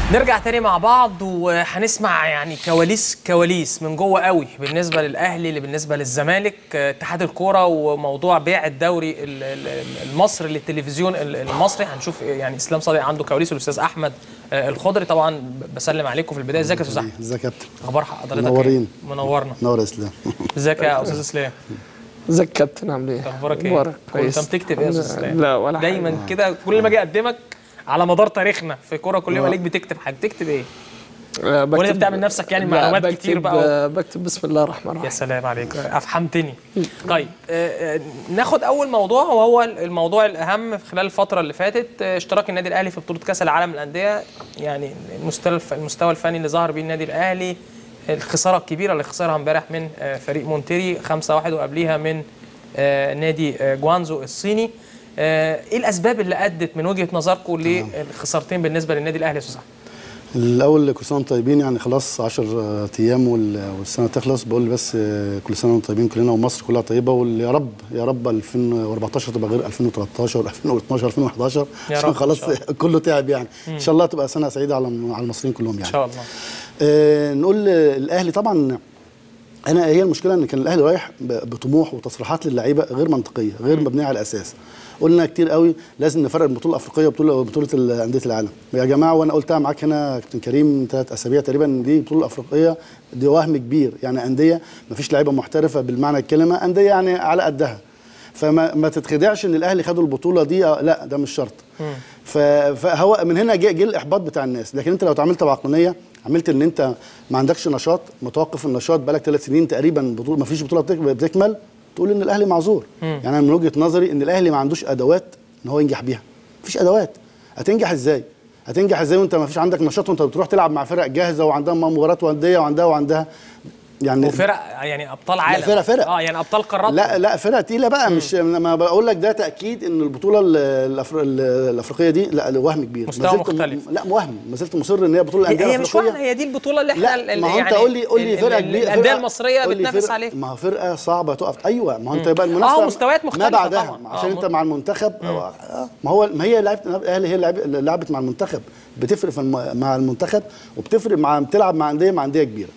نرجع تاني مع بعض وهنسمع يعني كواليس كواليس من جوه قوي بالنسبه للاهلي اللي بالنسبه للزمالك آه، اتحاد الكوره وموضوع بيع الدوري ال- ال- المصري للتلفزيون ال- المصري هنشوف يعني اسلام صادق عنده كواليس والاستاذ احمد آه، الخضري طبعا ب- بسلم عليكم في البدايه ازيك يا استاذ احمد ازيك يا كابتن اخبار حضرتك إيه؟ منورين. منورنا نور يا اسلام ازيك يا استاذ اسلام ازيك كابتن عامل ايه؟ اخبارك ايه اخبارك كنت كويس بتكتب ايه يا استاذ اسلام لا ولا حاجة. دايما كده كل ما اجي اقدمك على مدار تاريخنا في كوره كل يوم آه. عليك بتكتب حاجه بتكتب ايه آه، ولا بكتب- بتعمل نفسك يعني لا، معلومات بكتب- كتير بقى و- آه، بكتب بسم الله الرحمن يا الرحيم سلام عليك افحمتني طيب آه، آه، ناخد اول موضوع وهو الموضوع الاهم في خلال الفتره اللي فاتت آه، اشتراك النادي الاهلي في بطوله كاس العالم للانديه يعني المستوى الف- المستوى الفني اللي ظهر بيه النادي الاهلي الخساره الكبيره اللي خسرها امبارح من آه، فريق مونتيري 5-1 وقبليها من آه، نادي آه، جوانزو الصيني آه، ايه الاسباب اللي ادت من وجهه نظركم للخسارتين بالنسبه للنادي الاهلي يا استاذ أحمد؟ الاول كل سنه وانتم طيبين يعني خلاص 10 ايام وال- والسنه تخلص بقول بس آه، كل سنه وانتم طيبين كلنا ومصر كلها طيبه ويا رب يا رب 2014 تبقى غير 2013 2012 2011 يا عشان رب إن خلاص شاء الله. كله تعب يعني ان شاء الله تبقى سنه سعيده على على المصريين كلهم ان يعني شاء الله آه، نقول الاهلي طبعا انا هي المشكله ان كان الاهلي رايح ب- بطموح وتصريحات للعيبه غير منطقيه غير مبنيه على اساس قلنا كتير قوي لازم نفرق البطوله الافريقيه وبطوله وبطوله ال- انديه العالم يا جماعه وانا قلتها معاك هنا يا كابتن كريم من ثلاث اسابيع تقريبا إن دي البطوله الافريقيه دي وهم كبير يعني انديه ما فيش لعيبه محترفه بالمعنى الكلمه انديه يعني على قدها فما ما تتخدعش ان الاهلي خدوا البطوله دي آه، لا ده مش شرط ف- فهو من هنا جه جه الاحباط بتاع الناس لكن انت لو اتعاملت بعقلانيه عملت ان انت ما عندكش نشاط متوقف النشاط بقالك ثلاث سنين تقريبا بطوله ما فيش بطوله بتك- بتكمل تقول ان الاهلي معذور يعني انا من وجهه نظري ان الاهلي ما عندوش ادوات ان هو ينجح بيها مفيش ادوات هتنجح ازاي هتنجح ازاي وانت ما فيش عندك نشاط وانت بتروح تلعب مع فرق جاهزه وعندها مباريات وانديه وعندها وعندها يعني وفرق يعني ابطال عالم فرق- فرق. اه يعني ابطال قارات لا لا فرقه تقيله بقى مش لما بقول لك ده تاكيد ان البطوله ال- الأفر... ال- الافريقيه دي لا وهم كبير مستوى ما زلت م- مختلف. لا وهم ما زلت مصر ان هي بطوله هي, الانديه هي مش الافريقيه واحده هي دي البطوله اللي احنا لا ال- ما هو يعني انت قول لي قول لي ال- فرقه ال- كبيره الانديه فرقة- المصريه قول لي بتنافس فرقة- عليها ما هو فرقه صعبه تقف ايوه ما هو انت يبقى المنافسه آه، مستويات ما مختلفة بعدها طبعاً. عشان آه، انت مع المنتخب آه، ما هو ما هي لعبه الاهلي هي لعب- لعبت مع المنتخب بتفرق في الم... مع المنتخب وبتفرق مع بتلعب مع انديه مع انديه كبيره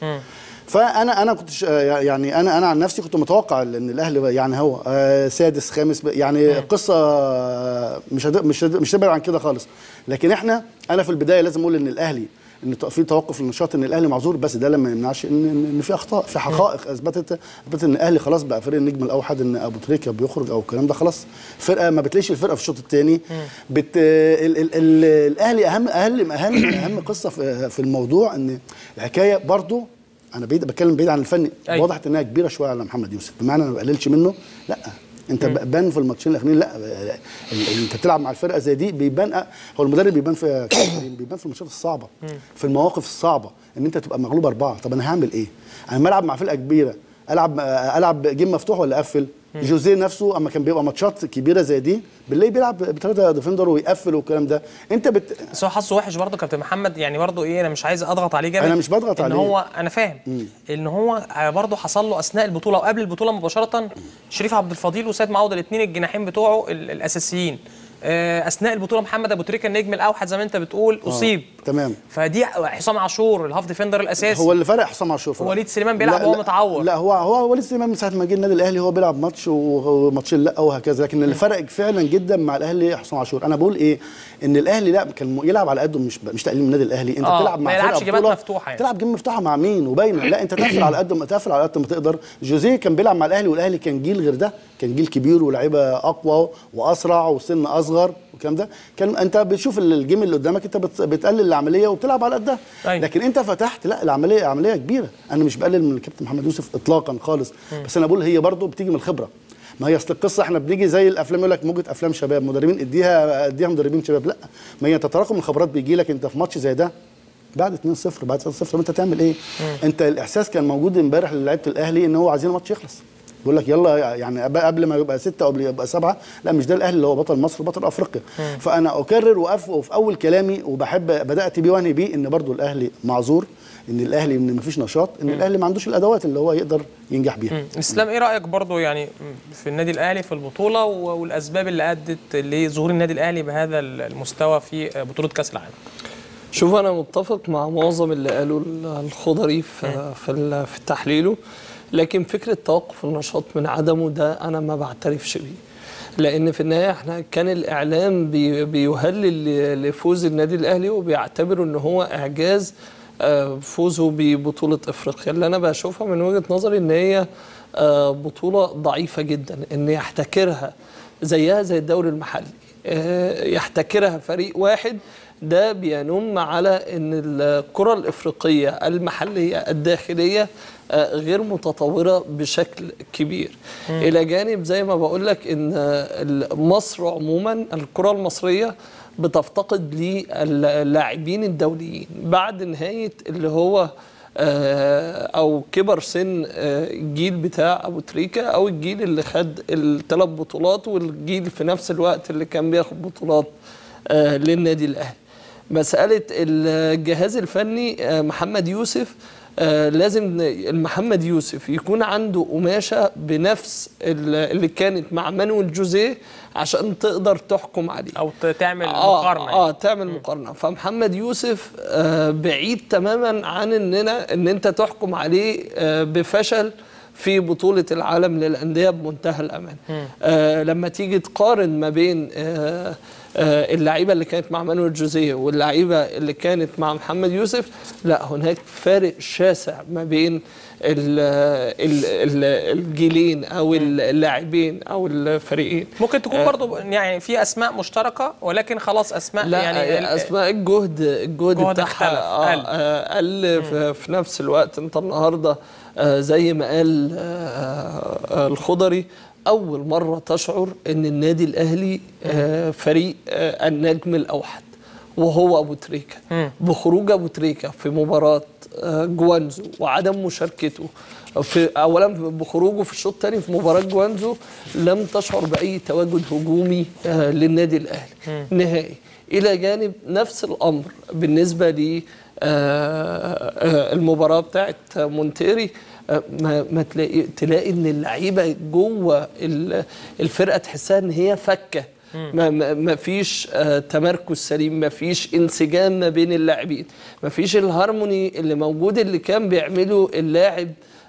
فانا انا كنت ش- يعني انا انا عن نفسي كنت متوقع ان الاهلي يعني هو آه، سادس خامس ب- يعني قصه آه، مش هد- مش هد- مش تبعد عن كده خالص لكن احنا انا في البدايه لازم اقول ان الاهلي ان ت- في توقف النشاط ان الاهلي معذور بس ده لما يمنعش ان ان إن في اخطاء في حقائق اثبتت اثبتت ان الاهلي خلاص بقى فريق النجم الاوحد ان ابو تريكه بيخرج او الكلام ده خلاص فرقه ما بتلاقيش الفرقه في الشوط الثاني بت ال ال ال الاهلي اهم اهم اهم اهم قصه في في الموضوع ان الحكايه برضو انا بعيد بتكلم بعيد عن الفن أيوة. وضحت انها كبيره شويه على محمد يوسف بمعنى انا ما بقللش منه لا انت ب- بان في الماتشين الاخرين لا ال- ال- انت بتلعب مع الفرقه زي دي بيبان أ- هو المدرب بيبان في بيبان في الماتشات الصعبه في المواقف الصعبه ان انت تبقى مغلوب اربعه طب انا هعمل ايه؟ انا بلعب مع فرقه كبيره العب العب جيم مفتوح ولا اقفل؟ جوزيه نفسه اما كان بيبقى ماتشات كبيره زي دي بالليل بيلعب بثلاثه ديفندر ويقفل والكلام ده انت بت... بس هو حظه وحش برضه كابتن محمد يعني برضه ايه انا مش عايز اضغط عليه جامد أنا مش بضغط ان عليه. هو انا فاهم ان هو برضه حصل له اثناء البطوله وقبل البطوله مباشره شريف عبد الفضيل وسيد معوض الاثنين الجناحين بتوعه ال- الاساسيين آه، اثناء البطوله محمد ابو تريكه النجم الاوحد زي ما انت بتقول اصيب تمام فدي حسام عاشور الهاف ديفندر الاساسي هو اللي فرق حسام عاشور في وليد سليمان بيلعب لا وهو لا متعور. لا هو هو وليد سليمان من ساعه ما جه النادي الاهلي هو بيلعب ماتش وماتشين لا وهكذا لكن اللي فرق فعلا جدا مع الاهلي حسام عاشور انا بقول ايه ان الاهلي لا كان م- يلعب على قده مش مش تقليل من النادي الاهلي انت آه، بتلعب ما مع يلعبش فرقه جيمات بطولة، مفتوحة يعني. تلعب جيم مفتوحه مع مين وباينه لا انت تقفل على قد ما تقفل على قد ما تقدر جوزيه كان بيلعب مع الاهلي والاهلي كان جيل غير ده كان جيل كبير ولاعيبه اقوى واسرع وسن اصغر والكلام ده كان انت بتشوف ال- الجيم اللي قدامك انت بت- بتقلل العمليه وبتلعب على قدها أيوة. لكن انت فتحت لا العمليه عمليه كبيره انا مش بقلل من الكابتن محمد يوسف اطلاقا خالص بس انا بقول هي برضو بتيجي من الخبره ما هي اصل القصه احنا بنيجي زي الافلام يقول لك موجه افلام شباب مدربين اديها اديها مدربين شباب لا ما هي تتراكم الخبرات بيجي لك انت في ماتش زي ده بعد 2-0 بعد 3-0 طب انت تعمل ايه؟ انت الاحساس كان موجود امبارح للعيبه الاهلي ان هو عايزين الماتش يخلص بيقول لك يلا يعني قبل- قبل ما يبقى ستة قبل يبقى سبعة لا مش ده الاهلي اللي هو بطل مصر وبطل افريقيا فانا اكرر وأف وفي اول كلامي وبحب بدات بيه وانهي بيه ان برضو الاهلي معذور ان الاهلي ان مفيش نشاط ان الاهلي ما عندوش الادوات اللي هو يقدر ينجح بيها مم. اسلام ايه رايك برضو يعني في النادي الاهلي في البطوله و- والاسباب اللي ادت لظهور النادي الاهلي بهذا المستوى في بطوله كاس العالم شوف انا متفق مع معظم اللي قالوا ال- الخضري في في ال- في تحليله لكن فكره توقف النشاط من عدمه ده انا ما بعترفش بيه لان في النهايه احنا كان الاعلام بي بيهلل ل- لفوز النادي الاهلي وبيعتبره ان هو اعجاز آه، فوزه ببطوله افريقيا اللي انا بشوفها من وجهه نظري ان هي آه، بطوله ضعيفه جدا ان يحتكرها زيها زي الدوري المحلي آه، يحتكرها فريق واحد ده بينم على ان الكره الافريقيه المحليه الداخليه آه، غير متطوره بشكل كبير الى جانب زي ما بقول لك ان آه، مصر عموما الكره المصريه بتفتقد للاعبين الدوليين بعد نهايه اللي هو آه، او كبر سن آه، الجيل بتاع ابو تريكه او الجيل اللي خد الثلاث بطولات والجيل في نفس الوقت اللي كان بياخد بطولات آه، للنادي الاهلي مساله الجهاز الفني آه، محمد يوسف آه، لازم محمد يوسف يكون عنده قماشه بنفس ال- اللي كانت مع مانويل جوزيه عشان تقدر تحكم عليه او ت- تعمل آه مقارنه اه تعمل مقارنه فمحمد يوسف آه بعيد تماما عن اننا ان انت تحكم عليه آه بفشل في بطولة العالم للأندية بمنتهى الأمان آه لما تيجي تقارن ما بين آه آه اللعيبة اللي كانت مع مانويل جوزيه واللعيبة اللي كانت مع محمد يوسف لا هناك فارق شاسع ما بين ال ال ال الجيلين أو اللاعبين أو الفريقين ممكن تكون برضو يعني في اسماء مشتركه ولكن خلاص اسماء لا يعني يعني ال- اسماء الجهد الجهد جهد بتاعها اختلف، آه، قل. آه، قل في, في نفس الوقت انت النهارده آه، زي ما قال آه، آه، الخضري اول مره تشعر ان النادي الاهلي آه، فريق آه، النجم الاوحد وهو ابو تريكه بخروج ابو تريكه في مباراه آه، جوانزو وعدم مشاركته في اولا بخروجه في الشوط الثاني في مباراه جوانزو لم تشعر باي تواجد هجومي آه، للنادي الاهلي نهائي الى جانب نفس الامر بالنسبه ل المباراه بتاعت مونتيري آه، ما, ما تلاقي تلاقي ان اللعيبه جوه ال- الفرقه تحسها ان هي فكه ما, ما, ما فيش آه تمركز سليم ما فيش انسجام ما بين اللاعبين ما فيش الهارموني اللي موجود اللي كان بيعمله اللاعب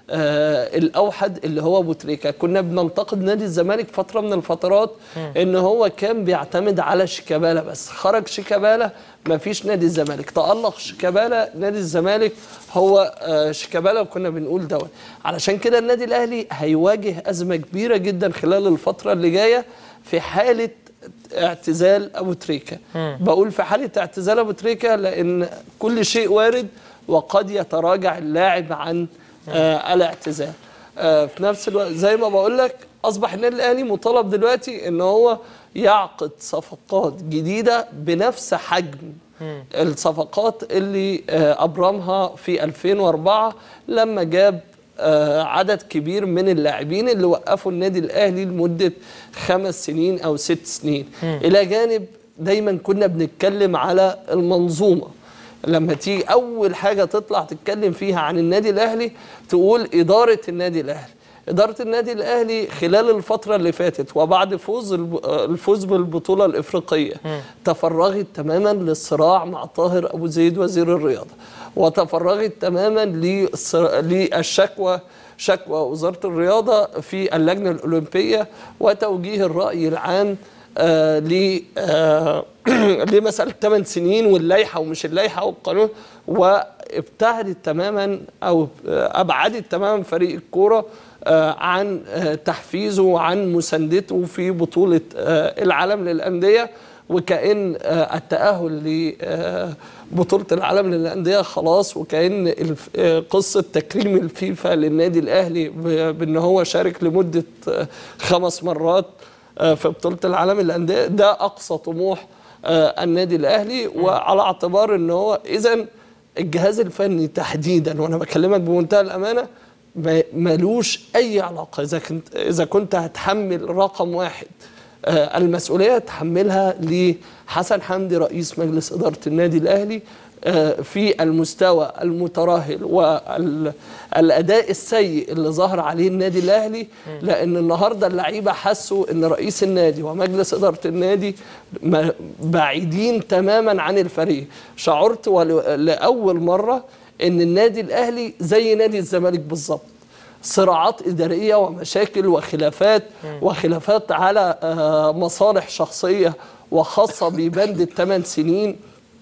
آه الاوحد اللي هو ابو تريكه كنا بننتقد نادي الزمالك فتره من الفترات ان هو كان بيعتمد على شيكابالا بس خرج شيكابالا ما فيش نادي الزمالك تالق شيكابالا نادي الزمالك هو آه شيكابالا وكنا بنقول دوت علشان كده النادي الاهلي هيواجه ازمه كبيره جدا خلال الفتره اللي جايه في حاله اعتزال ابو تريكه بقول في حاله اعتزال ابو تريكه لان كل شيء وارد وقد يتراجع اللاعب عن آه الاعتزال آه في نفس الوقت زي ما بقول لك اصبح النادي الاهلي مطالب دلوقتي ان هو يعقد صفقات جديده بنفس حجم الصفقات اللي آه ابرمها في 2004 لما جاب آه، عدد كبير من اللاعبين اللي وقفوا النادي الاهلي لمده خمس سنين او ست سنين الى جانب دايما كنا بنتكلم على المنظومه لما تيجي اول حاجه تطلع تتكلم فيها عن النادي الاهلي تقول اداره النادي الاهلي إدارة النادي الأهلي خلال الفترة اللي فاتت وبعد فوز الب- الفوز بالبطولة الإفريقية تفرغت تماما للصراع مع طاهر أبو زيد وزير الرياضة وتفرغت تماما للصرا- للشكوى شكوى وزارة الرياضة في اللجنة الأولمبية وتوجيه الرأي العام آه ل آه لمسألة 8 سنين واللائحة ومش اللائحة والقانون وابتعدت تماما أو آه، أبعدت تماما فريق الكورة آه، عن آه، تحفيزه وعن مساندته في بطولة آه، العالم للأندية وكأن آه، التأهل لبطولة العالم للأندية خلاص وكأن الف- آه، قصة تكريم الفيفا للنادي الأهلي ب- بأن هو شارك لمدة آه، خمس مرات آه، في بطولة العالم للأندية ده أقصى طموح آه، النادي الأهلي وعلى اعتبار أن هو إذا الجهاز الفني تحديدا وأنا بكلمك بمنتهى الأمانة ما- ملوش أي علاقة إذا كنت إذا كنت هتحمل رقم واحد آه، المسؤوليه تحملها لحسن حمدي رئيس مجلس اداره النادي الاهلي آه، في المستوى المترهل والاداء السيء اللي ظهر عليه النادي الاهلي لان النهارده اللعيبه حسوا ان رئيس النادي ومجلس اداره النادي م- بعيدين تماما عن الفريق شعرت ول- لاول مره ان النادي الاهلي زي نادي الزمالك بالظبط صراعات إدارية ومشاكل وخلافات وخلافات على آه، مصالح شخصية وخاصة ببند الثمان سنين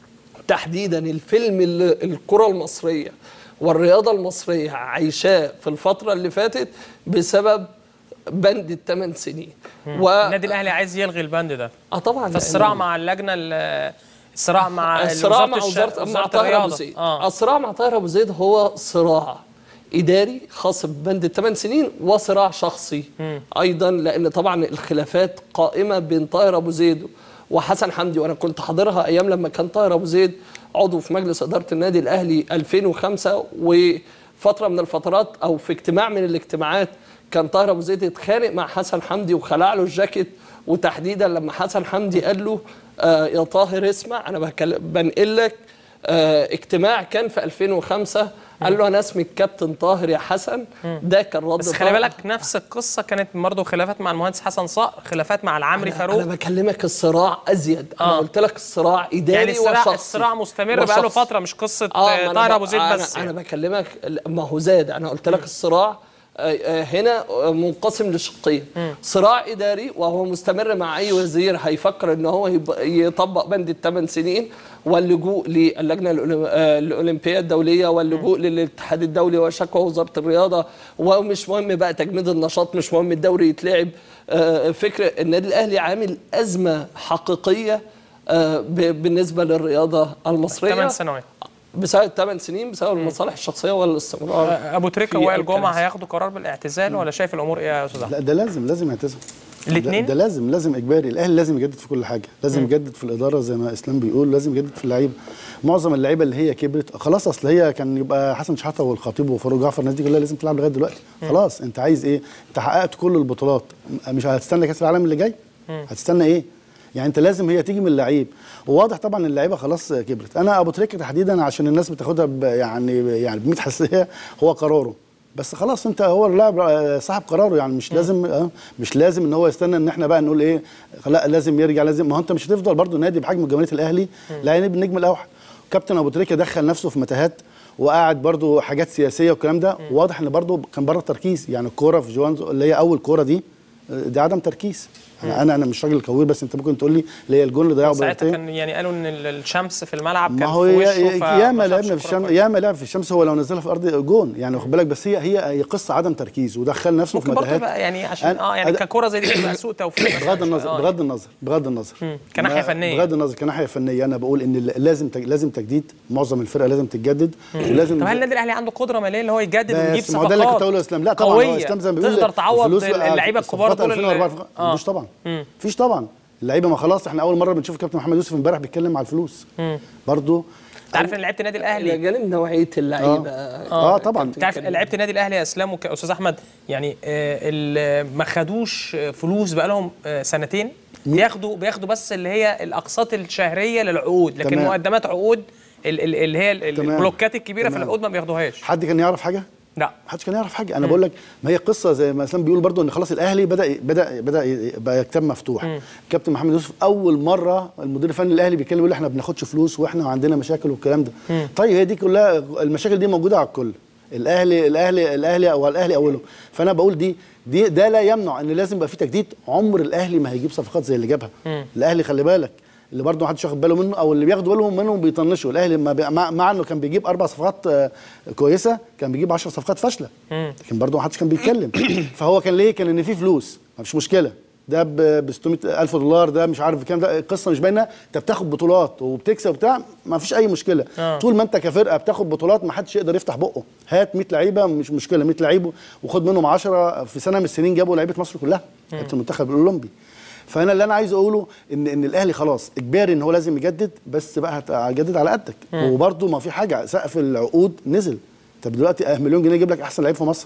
تحديدا الفيلم اللي الكرة المصرية والرياضة المصرية عايشاه في الفترة اللي فاتت بسبب بند الثمان سنين و... النادي الاهلي عايز يلغي البند ده اه طبعا فالصراع لأن- مع اللجنه ال- الصراع مع الصراع مع الش- وزاره مع وزارة طاهر ابو الرياضة. زيد اه الصراع مع طاهر ابو زيد هو صراع اداري خاص ببند الثمان سنين وصراع شخصي ايضا لان طبعا الخلافات قائمه بين طاهر ابو زيد وحسن حمدي وانا كنت حاضرها ايام لما كان طاهر ابو زيد عضو في مجلس اداره النادي الاهلي 2005 وفتره من الفترات او في اجتماع من الاجتماعات كان طاهر ابو زيد اتخانق مع حسن حمدي وخلع له الجاكيت وتحديدا لما حسن حمدي قال له آه يا طاهر اسمع انا بكلم بنقل لك آه اجتماع كان في 2005 قال له انا اسمي الكابتن طاهر يا حسن ده كان رد بس خلي طاهر. بالك نفس القصه كانت برضه خلافات مع المهندس حسن صقر خلافات مع العمري انا فاروق بكلمك الصراع ازيد انا آه. قلت لك الصراع اداري يعني الصراع وشخصي الصراع مستمر بقاله وشخصي. فتره مش قصه اه آه ما أنا طاهر ب- ابو زيد أنا بس انا يعني. بكلمك ما هو زاد انا قلت لك الصراع آه، آه، هنا آه، منقسم لشقين صراع اداري وهو مستمر مع اي وزير هيفكر ان هو يب- يطبق بند الثمان سنين واللجوء للجنه الأولم- آه، الاولمبيه الدوليه واللجوء للاتحاد الدولي وشكوى وزاره الرياضه ومش مهم بقى تجميد النشاط مش مهم الدوري يتلعب آه، فكره النادي الاهلي عامل ازمه حقيقيه آه، ب- بالنسبه للرياضه المصريه ثمان سنوات بسبب الثمان سنين بسبب المصالح الشخصيه والاستمرار آه، ابو تريكه في ووائل جمعه الكنيسة. هياخدوا قرار بالاعتزال ولا شايف الامور ايه يا استاذ احمد؟ لا ده لازم لازم يعتزل الاتنين؟ ده, ده لازم لازم اجباري الاهلي لازم يجدد في كل حاجه لازم يجدد في الاداره زي ما اسلام بيقول لازم يجدد في اللعيبه معظم اللعيبه اللي هي كبرت خلاص اصل هي كان يبقى حسن شحاته والخطيب وفاروق جعفر الناس دي كلها لازم تلعب لغايه دلوقتي خلاص انت عايز ايه انت حققت كل البطولات م- مش هتستنى كاس العالم اللي جاي هتستنى ايه يعني انت لازم هي تيجي من اللعيب وواضح طبعا اللعيبه خلاص كبرت انا ابو تريكه تحديدا عشان الناس بتاخدها ب- يعني يعني ب 100 حساسيه هو قراره بس خلاص انت هو اللاعب آه، صاحب قراره يعني مش لازم آه مش لازم ان هو يستنى ان احنا بقى نقول ايه لا لازم يرجع لازم ما هو انت مش هتفضل برضو نادي بحجم جماهيريه الاهلي لا يعني بالنجم الاوحد كابتن ابو تريكه دخل نفسه في متاهات وقعد برضو حاجات سياسيه والكلام ده واضح ان برضو كان بره التركيز يعني الكوره في جوانزو اللي هي اول كوره دي آه، دي عدم تركيز يعني انا انا مش راجل كوير بس انت ممكن تقول لي اللي هي الجون اللي ضيعه ساعتها بلاتيه. كان يعني قالوا ان ال- الشمس في الملعب ما كان هو في يا- وشه يا- فما ياما شافش لعبنا في الكرة الشمس كويس. ياما لعب في الشمس هو لو نزلها في ارض جون يعني واخد بالك بس هي هي هي قصه عدم تركيز ودخل نفسه في ممكن برضه متاهات بقى يعني عشان أنا- اه يعني أنا- ككوره زي دي بتبقى سوء توفيق مثلاً بغض شوية. النظر آه، بغض النظر بغض النظر كناحية ما- فنية. بغض النظر كناحيه فنيه انا بقول ان ال- لازم تج- لازم تجديد معظم الفرقه لازم تتجدد ولازم طب هل النادي الاهلي عنده قدره ماليه اللي هو يجدد ويجيب بس ما هو ده اللي كنت اقوله يا اسلام لا طبعا هو قويه اسلام زي ما بيقول تقدر تعوض الفلوس- اللعيبه الكبار صفقات دول اللي- 2004 اه مفيش طبعا مفيش طبعا اللعيبه ما خلاص احنا اول مره بنشوف كابتن محمد يوسف امبارح بيتكلم على الفلوس برضو انت عارف ان لعيبه النادي الى الاهلي جانب نوعيه اللعيبه اه طبعا انت عارف لعيبه النادي الاهلي يا اسلام وكاستاذ احمد يعني آه، ال- ما خدوش آه، فلوس بقالهم آه، سنتين بياخدوا بياخدوا بس اللي هي الاقساط الشهريه للعقود لكن تمام. مقدمات عقود ال- ال- اللي هي ال- تمام. البلوكات الكبيره في تمام. العقود ما بياخدوهاش حد كان يعرف حاجه لا محدش كان يعرف حاجه انا بقول لك ما هي قصه زي ما اسلام بيقول برضو ان خلاص الاهلي بدا بدا بدا يبقى كتاب مفتوح كابتن محمد يوسف اول مره المدير الفني الاهلي بيتكلم يقول احنا ما بناخدش فلوس واحنا عندنا مشاكل والكلام ده طيب هي دي كلها المشاكل دي موجوده على الكل الاهلي الاهلي الاهلي او الاهلي اوله فانا بقول دي دي ده لا يمنع ان لازم يبقى في تجديد عمر الاهلي ما هيجيب صفقات زي اللي جابها الاهلي خلي بالك اللي برضه ما حدش واخد باله منه او اللي بياخدوا بالهم منهم بيطنشوا الاهلي ما بي... مع, مع انه كان بيجيب اربع صفقات آه، كويسه كان بيجيب 10 صفقات فاشله لكن برضه ما حدش كان بيتكلم فهو كان ليه كان ان في فلوس ما فيش مشكله ده ب 600 الف دولار ده مش عارف كام ده القصه مش باينه انت بتاخد بطولات وبتكسب وبتاع ما فيش اي مشكله آه. طول ما انت كفرقه بتاخد بطولات ما حدش يقدر يفتح بقه هات 100 لعيبه مش مشكله 100 لعيب وخد منهم 10 في سنه من السنين جابوا لعيبه مصر كلها لعيبه المنتخب الاولمبي فانا اللي انا عايز اقوله ان ان الاهلي خلاص اجباري ان هو لازم يجدد بس بقى هت- هتجدد على قدك وبرده ما في حاجه سقف العقود نزل طب دلوقتي آه، مليون جنيه يجيب لك احسن لعيب في مصر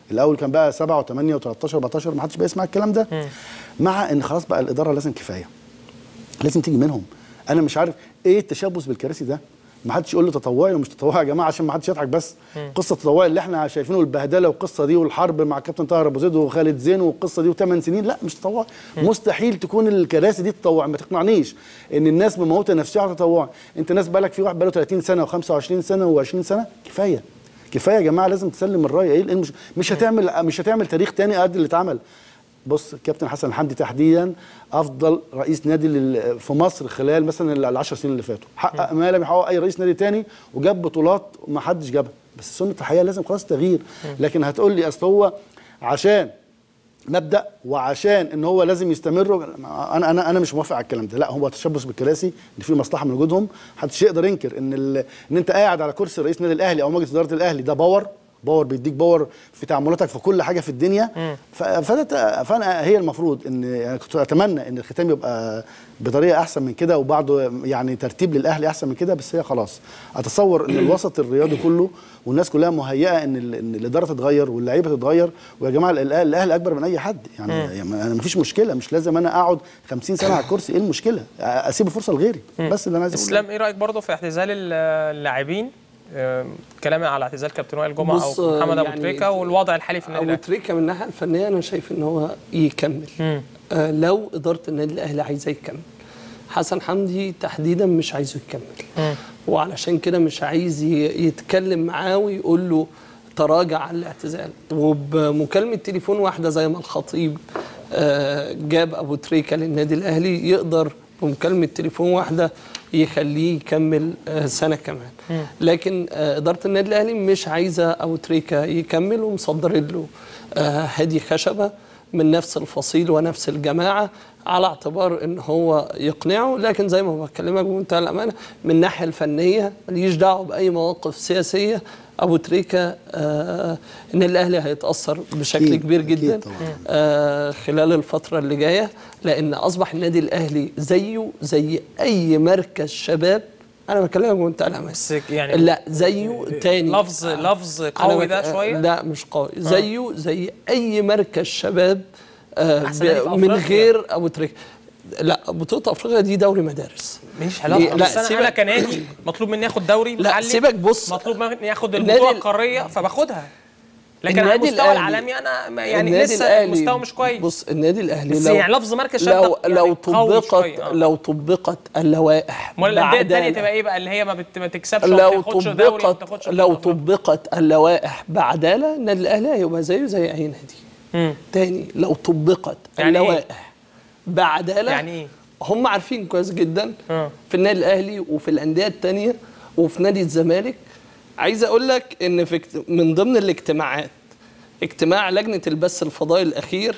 الاول كان بقى 7 و8 و13 و14 ما حدش بقى يسمع الكلام ده مع ان خلاص بقى الاداره لازم كفايه لازم تيجي منهم انا مش عارف ايه التشبث بالكراسي ده ما حدش يقول له تطوعي ومش تطوعي يا جماعه عشان ما حدش يضحك بس قصه التطوعي اللي احنا شايفينه البهدله والقصه دي والحرب مع كابتن طاهر ابو زيد وخالد زين والقصه دي وثمان سنين لا مش تطوعي مستحيل تكون الكراسي دي تطوع ما تقنعنيش ان الناس بموتها نفسها على تطوع انت ناس بالك في واحد بقاله 30 سنه و25 سنه و20 سنه كفايه كفايه يا جماعه لازم تسلم الرايه ايه المش... مش هتعمل مش هتعمل تاريخ تاني قد اللي اتعمل بص كابتن حسن حمدي تحديدا افضل رئيس نادي لل- في مصر خلال مثلا العشر سنين اللي فاتوا حقق ما لم يحقق اي رئيس نادي تاني وجاب بطولات ما حدش جابها بس سنه الحياه لازم خلاص تغيير لكن هتقول لي اصل هو عشان مبدا وعشان ان هو لازم يستمروا انا انا انا مش موافق على الكلام ده لا هو تشبث بالكراسي ان في مصلحه من وجودهم محدش يقدر ينكر ان ال... ان انت قاعد على كرسي رئيس نادي الاهلي او مجلس اداره الاهلي ده باور باور بيديك باور في تعاملاتك في كل حاجه في الدنيا ف- فده فانا هي المفروض ان يعني كنت اتمنى ان الختام يبقى بطريقه احسن من كده وبعده يعني ترتيب للاهلي احسن من كده بس هي خلاص اتصور ان الوسط الرياضي كله والناس كلها مهيئه ان ال- ان الاداره تتغير واللعيبه تتغير ويا جماعه الأهلي- الاهلي اكبر من اي حد يعني, يعني انا مفيش مشكله مش لازم انا اقعد 50 سنه على الكرسي ايه المشكله اسيب فرصه لغيري بس اللي انا عايز أقوله. اسلام ايه رايك برضه في اعتزال ال- اللاعبين آم، كلامي على اعتزال كابتن وائل جمعه بص، او محمد ابو يعني تريكه والوضع الحالي في النادي ابو الاهلي تريكه من الناحيه الفنيه انا شايف ان هو يكمل آه لو اداره النادي الاهلي عايزاه يكمل حسن حمدي تحديدا مش عايزه يكمل وعلشان كده مش عايز ي- يتكلم معاه ويقول له تراجع عن الاعتزال وبمكالمه تليفون واحده زي ما الخطيب آه جاب ابو تريكه للنادي الاهلي يقدر بمكالمه تليفون واحده يخليه يكمل آه سنه كمان لكن آه اداره النادي الاهلي مش عايزه ابو تريكه يكمل ومصدرين له آه هادي خشبه من نفس الفصيل ونفس الجماعه على اعتبار ان هو يقنعه لكن زي ما بكلمك بمنتهى الامانه من الناحيه الفنيه ماليش دعوه باي مواقف سياسيه ابو تريكه آه ان الاهلي هيتاثر بشكل أكيد، كبير أكيد جدا طبعاً. آه خلال الفتره اللي جايه لان اصبح النادي الاهلي زيه زي اي مركز شباب انا بكلمك بمنتهى الامانه بس يعني لا زيه تاني لفظ لفظ أنا قوي بك- ده شويه لا مش قوي زيه زي اي مركز شباب آه أحسن نادي في ب- من أفريقيا. غير ابو تريكه لا بطوله افريقيا دي دوري مدارس ماليش ليه؟ علاقه لا، بس انا سيبك- انا كنادي مطلوب مني اخد دوري لا محلي سيبك بص مطلوب مني اخد النادي البطوله ال- القاريه فباخدها لكن على النادي المستوى الأهلي- العالمي انا ما- يعني النادي لسه الأهلي- المستوى مش كويس بص النادي الاهلي بس لو يعني لفظ مركز شباب لو يعني لو قوي طبقت شوية، آه. لو طبقت اللوائح امال الانديه الثانيه بعدالة- تبقى ايه بقى اللي هي ما, بت... ما تكسبش وما لو بتاخدش دوري وما طبقت بتاخدش لو بطولة. طبقت اللوائح بعداله النادي الاهلي هيبقى زيه زي اي نادي مم. تاني لو طبقت يعني إيه؟ اللوائح بعداله يعني ايه؟ هم عارفين كويس جدا آه. في النادي الاهلي وفي الانديه التانيه وفي نادي الزمالك عايز اقول لك ان في اجت- من ضمن الاجتماعات اجتماع لجنه البث الفضائي الاخير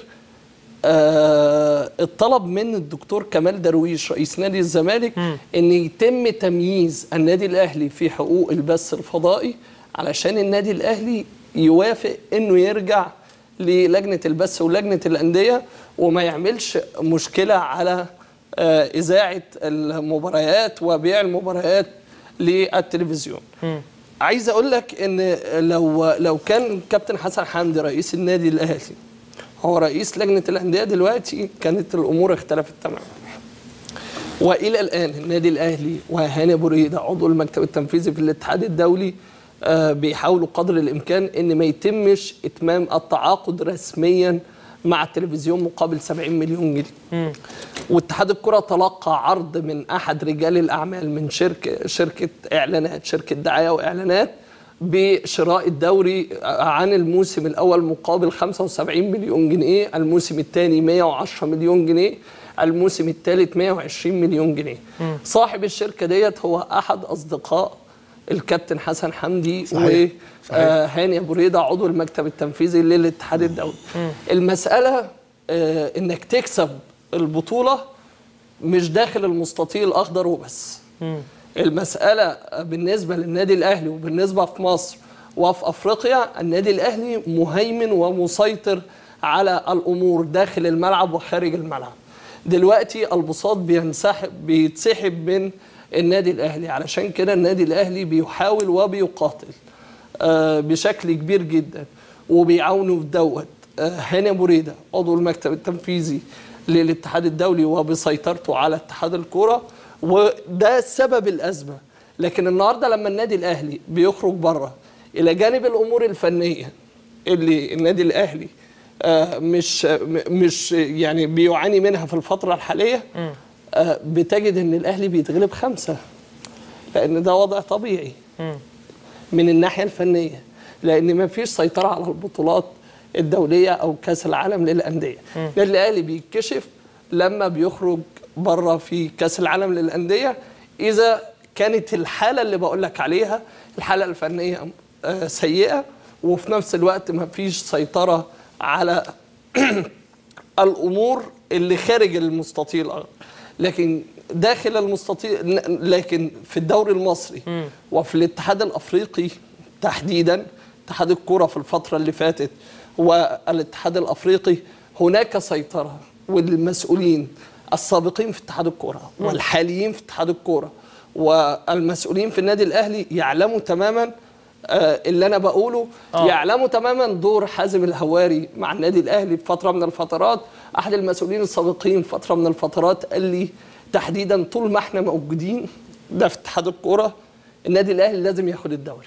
آه الطلب من الدكتور كمال درويش رئيس نادي الزمالك ان يتم تمييز النادي الاهلي في حقوق البث الفضائي علشان النادي الاهلي يوافق انه يرجع للجنه البث ولجنه الانديه وما يعملش مشكله على آه، اذاعه المباريات وبيع المباريات للتلفزيون. عايز اقول لك ان لو لو كان كابتن حسن حمدي رئيس النادي الاهلي هو رئيس لجنه الانديه دلوقتي كانت الامور اختلفت تماما. والى الان النادي الاهلي وهاني ابو ريده عضو المكتب التنفيذي في الاتحاد الدولي آه، بيحاولوا قدر الامكان ان ما يتمش اتمام التعاقد رسميا مع التلفزيون مقابل 70 مليون جنيه. واتحاد الكره تلقى عرض من احد رجال الاعمال من شركه شركه اعلانات شركه دعايه واعلانات بشراء الدوري عن الموسم الاول مقابل 75 مليون جنيه، الموسم الثاني 110 مليون جنيه، الموسم الثالث 120 مليون جنيه. صاحب الشركه ديت هو احد اصدقاء الكابتن حسن حمدي صحيح. وهاني ابو ريده عضو المكتب التنفيذي للاتحاد الدولي. المساله آه، انك تكسب البطوله مش داخل المستطيل الاخضر وبس. المساله بالنسبه للنادي الاهلي وبالنسبه في مصر وفي افريقيا النادي الاهلي مهيمن ومسيطر على الامور داخل الملعب وخارج الملعب. دلوقتي البساط بينسحب بيتسحب من النادي الاهلي علشان كده النادي الاهلي بيحاول وبيقاتل آه، بشكل كبير جدا وبيعاونوا دوت آه، هاني ابو ريده عضو المكتب التنفيذي للاتحاد الدولي وبسيطرته على اتحاد الكوره وده سبب الازمه لكن النهارده لما النادي الاهلي بيخرج بره الى جانب الامور الفنيه اللي النادي الاهلي آه، مش م- مش يعني بيعاني منها في الفتره الحاليه آه، بتجد ان الاهلي بيتغلب خمسه لان ده وضع طبيعي من الناحيه الفنيه لان ما فيش سيطره على البطولات الدوليه او كاس العالم للانديه النادي الاهلي بيتكشف لما بيخرج بره في كاس العالم للانديه اذا كانت الحاله اللي بقول لك عليها الحاله الفنيه آه، سيئه وفي نفس الوقت ما فيش سيطره على الامور اللي خارج المستطيل لكن داخل المستطيل لكن في الدوري المصري وفي الاتحاد الافريقي تحديدا اتحاد الكره في الفتره اللي فاتت والاتحاد الافريقي هناك سيطره والمسؤولين السابقين في اتحاد الكره والحاليين في اتحاد الكره والمسؤولين في النادي الاهلي يعلموا تماما آه، اللي انا بقوله آه. يعلموا تماما دور حازم الهواري مع النادي الاهلي في فتره من الفترات احد المسؤولين السابقين في فتره من الفترات قال لي تحديدا طول ما احنا موجودين ده في اتحاد الكوره النادي الاهلي لازم ياخد الدوري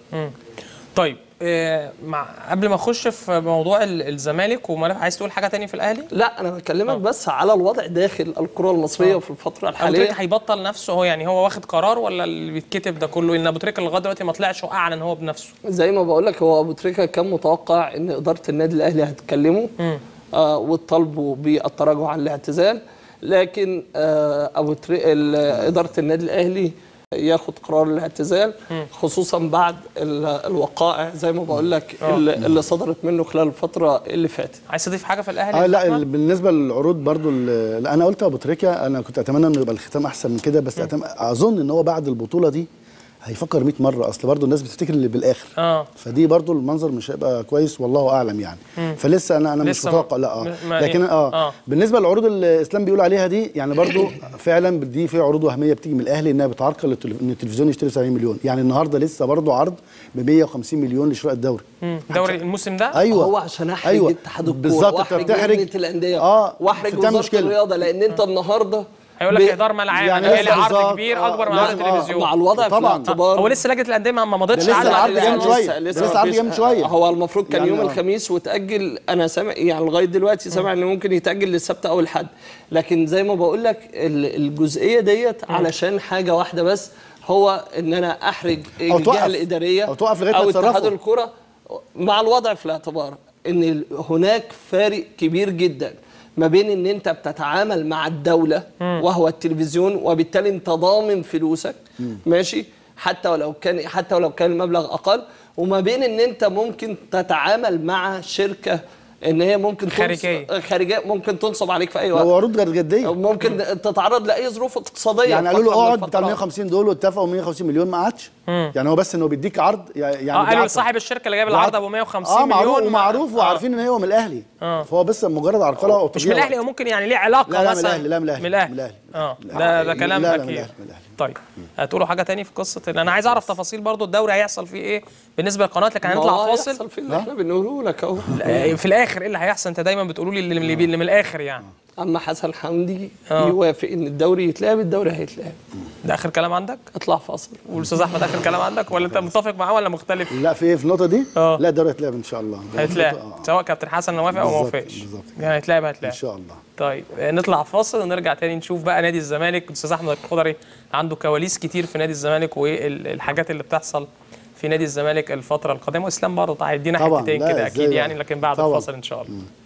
طيب آه، مع قبل ما اخش في موضوع ال- الزمالك وملف عايز تقول حاجه تاني في الاهلي لا انا بكلمك بس على الوضع داخل الكره المصريه في الفتره ابو تريكه الحاليه هيبطل نفسه هو يعني هو واخد قرار ولا اللي بيتكتب ده كله ان ابو تريكه لغايه دلوقتي ما طلعش واعلن هو بنفسه زي ما بقول لك هو ابو تريكه كان متوقع ان اداره النادي الاهلي هتكلمه آه وتطالبوا بالتراجع عن الاعتزال لكن آه ابو تري... ال- اداره النادي الاهلي ياخد قرار الاعتزال خصوصا بعد ال- الوقائع زي ما بقول لك اللي اللي صدرت منه خلال الفتره اللي فاتت عايز تضيف حاجه في الاهلي اه يا لا أحمد؟ ال- بالنسبه للعروض برضو ال- لا انا قلت ابو تريكه انا كنت اتمنى انه يبقى الختام احسن من كده بس أتم... اظن ان هو بعد البطوله دي هيفكر 100 مره اصل برضو الناس بتفتكر اللي بالاخر اه فدي برضو المنظر مش هيبقى كويس والله اعلم يعني فلسه انا انا مش لسه ما- متوقع لا اه ما- لكن إيه؟ اه, آه. بالنسبه للعروض اللي اسلام بيقول عليها دي يعني برضو فعلا دي في عروض وهميه بتيجي من الاهلي انها بتعرقل التلف- ان التلفزيون يشتري 70 مليون يعني النهارده لسه برضو عرض ب 150 مليون لشراء الدوري مم. دوري الموسم ده ايوه هو عشان احرج أيوة. اتحاد الكوره بالظبط انت واحرج بتحرج لجنه الانديه اه واحرج بتعمل وزاره مشكلة. الرياضه لان انت النهارده هيقول لك ب- اهدار ملعب يعني يعني لسه عرض بالظبط. كبير آه، اكبر من لازم، عرض آه، التلفزيون مع الوضع في طبعاً. الاعتبار هو لسه لجنه الانديه ما ما مضتش ده لسه على العرض ال- جاي من لسه- شوية. لسه ده لسه العرض مفيش- جاي من شوية. هو المفروض كان يعني يوم آه. الخميس وتاجل انا سامع يعني لغايه دلوقتي سامع ان ممكن يتاجل للسبت او الحد لكن زي ما بقول لك ال- الجزئيه ديت علشان حاجه واحده بس هو ان انا احرج أو الجهه توقف. الاداريه أو توقف لغاية ما او اتحاد يتصرفوا. الكره مع الوضع في الاعتبار ان ال- هناك فارق كبير جدا ما بين ان انت بتتعامل مع الدوله وهو التلفزيون وبالتالي انت ضامن فلوسك ماشي حتى ولو كان حتى ولو كان المبلغ اقل وما بين ان انت ممكن تتعامل مع شركه ان هي ممكن تنصب- خارجية. خارجيه ممكن تنصب عليك في اي لو وقت عروض غير جديه أو ممكن تتعرض لاي ظروف اقتصاديه يعني في قالوا له فترة من اقعد بتاع الفترات. 150 دول واتفقوا 150 مليون ما قعدش يعني هو بس انه بيديك عرض يعني اه قالوا بيعرف- لصاحب الشركه اللي جايب العرض ابو 150 اه مليون معروف ما- ومعروف آه. وعارفين ان هو من الاهلي آه. فهو بس مجرد عرقله مش من الاهلي هو ممكن يعني ليه علاقه لا لا من مثلا الاهلي لا من الاهلي من الاهلي من الأهلي. اه لا، ده ده لا، كلام لا، من اكيد الأهلي، من الأهلي. طيب هتقولوا حاجه تاني في قصه ان انا عايز اعرف تفاصيل برضو الدوري هيحصل فيه ايه بالنسبه للقناه لكن ما هو هنطلع هيحصل فاصل في اللي احنا بنقوله لك اهو آه، في الاخر ايه اللي هيحصل انت دايما بتقولوا لي اللي, اللي, اللي من الاخر يعني اما حسن حمدي آه. يوافق ان الدوري يتلعب الدوري هيتلعب ده اخر كلام عندك اطلع فاصل والاستاذ احمد اخر كلام عندك ولا انت متفق معاه ولا مختلف لا في ايه في النقطه دي آه. لا الدوري هيتلعب ان شاء الله هيتلعب آه. سواء كابتن حسن وافق او ما بالظبط، وافقش بالظبط. يعني هيتلعب ان هيتلعب شاء الله طيب آه، نطلع فاصل ونرجع تاني نشوف بقى نادي الزمالك الاستاذ احمد الخضري عنده كواليس كتير في نادي الزمالك والحاجات اللي بتحصل في نادي الزمالك الفتره القادمه واسلام برضه هيدينا طبعاً، حتتين لا، كده إزاي اكيد بقى؟ يعني لكن بعد طبعاً. الفاصل ان شاء الله